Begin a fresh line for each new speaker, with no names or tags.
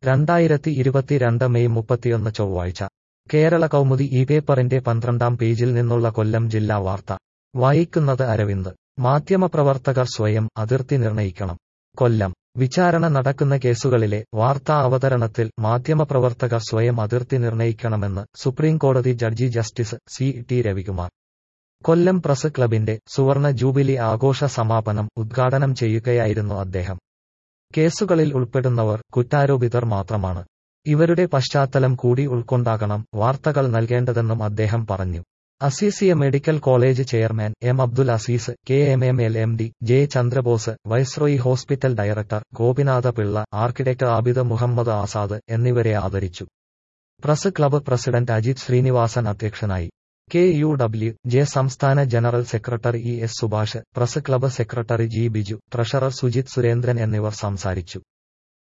രണ്ടായിരത്തി ഇരുപത്തിരണ്ട് മെയ് മുപ്പത്തിയൊന്ന് ചൊവ്വാഴ്ച കേരള കൗമുദി ഈ പേപ്പറിന്റെ പന്ത്രണ്ടാം പേജിൽ നിന്നുള്ള കൊല്ലം ജില്ലാ വാർത്ത വായിക്കുന്നത് അരവിന്ദ് മാധ്യമപ്രവർത്തകർ സ്വയം അതിർത്തി നിർണയിക്കണം കൊല്ലം വിചാരണ നടക്കുന്ന കേസുകളിലെ വാർത്താ അവതരണത്തിൽ മാധ്യമപ്രവർത്തകർ സ്വയം അതിർത്തി നിർണയിക്കണമെന്ന് സുപ്രീംകോടതി judge justice C T Ravikumar Kollam press ക്ലബിന്റെ സുവർണ ജൂബിലി ആഘോഷ സമാപനം ഉദ്ഘാടനം ചെയ്യുകയായിരുന്നു അദ്ദേഹം കേസുകളിൽ ഉൾപ്പെടുന്നവർ കുറ്റാരോപിതർ മാത്രമാണ് ഇവരുടെ പശ്ചാത്തലം കൂടി ഉൾക്കൊണ്ടാകണം വാർത്തകൾ നൽകേണ്ടതെന്നും അദ്ദേഹം പറഞ്ഞു Azeezia medical college chairman M Abdul Azeez K M M L M D J Chandrabose viceroy hospital director Gopinatha Pillai architect Abid Muhammad Azad എന്നിവരെ ആദരിച്ചു press club president Ajith Sreenivasan അധ്യക്ഷനായി കെ യു ഡബ്ല്യു ജെ സംസ്ഥാന general secretary E S Subhash press club secretary G Biju treasurer Sujith Surendran എന്നിവർ സംസാരിച്ചു